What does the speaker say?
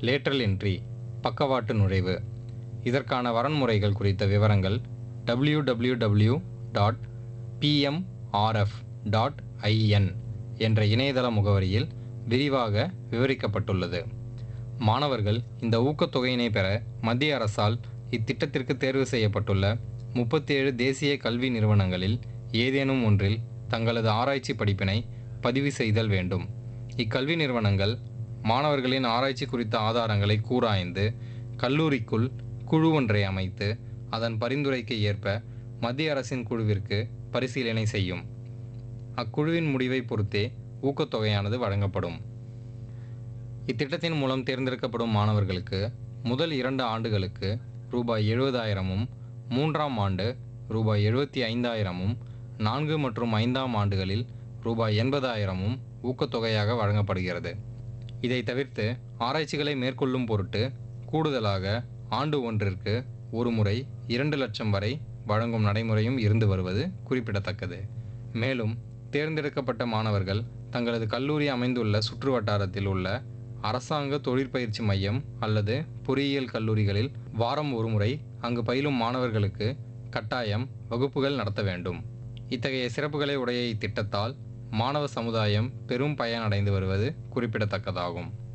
lateral entry பக்கவாட்டு நுழைவு இதற்கான வரன்முறைகள் குறித்த விவரங்கள் www.pmrf.in dot PMRF dot IN என்ற இணையதள முகவரியில் விரிவாக விவரிக்கப்பட்டுள்ளது மாணவர்கள் இந்த ஊக்கத்தொகையினை பெற மத்திய அரசால் இத்திட்டத்திற்கு தேர்வு செய்யப்பட்டுள்ள முப்பத்தி ஏழு தேசிய கல்வி நிறுவனங்களில் ஏதேனும் ஒன்றில் தங்களது ஆராய்ச்சி படிப்பினை பதிவு செய்தல் வேண்டும் இக்கல்வி நிறுவனங்கள் மாணவர்களின் ஆராய்ச்சி குறித்த ஆதாரங்களை கூராய்ந்து கல்லூரிக்குள் குழு ஒன்றை அமைத்து அதன் பரிந்துரைக்கு ஏற்ப மத்திய அரசின் குழுவிற்கு பரிசீலனை செய்யும் அக்குழுவின் முடிவை பொறுத்தே ஊக்கத்தொகையானது வழங்கப்படும் இத்திட்டத்தின் மூலம் தேர்ந்தெடுக்கப்படும் மாணவர்களுக்கு முதல் இரண்டு ஆண்டுகளுக்கு ரூபாய் எழுபதாயிரமும் மூன்றாம் ஆண்டு ரூபாய் எழுபத்தி ஐந்தாயிரமும் நான்கு மற்றும் ஐந்தாம் ஆண்டுகளில் ரூபாய் எண்பதாயிரமும் ஊக்கத்தொகையாக வழங்கப்படுகிறது இதை தவிர்த்து ஆராய்ச்சிகளை மேற்கொள்ளும் பொருட்டு கூடுதலாக ஆண்டு ஒன்றிற்கு ஒரு முறை இரண்டு லட்சம் வரை வழங்கும் நடைமுறையும் இருந்து வருவது குறிப்பிடத்தக்கது மேலும் தேர்ந்தெடுக்கப்பட்ட மாணவர்கள் தங்களது கல்லூரி அமைந்துள்ள சுற்று வட்டாரத்தில் உள்ள அரசாங்க தொழிற்பயிற்சி மையம் அல்லது பொறியியல் கல்லூரிகளில் வாரம் ஒருமுறை அங்கு பயிலும் மாணவர்களுக்கு கட்டாயம் வகுப்புகள் நடத்த வேண்டும் இத்தகைய சிறப்புகளை உடைய இத்திட்டத்தால் மாணவ சமுதாயம் பெரும் பயனடைந்து வருவது குறிப்பிடத்தக்கதாகும்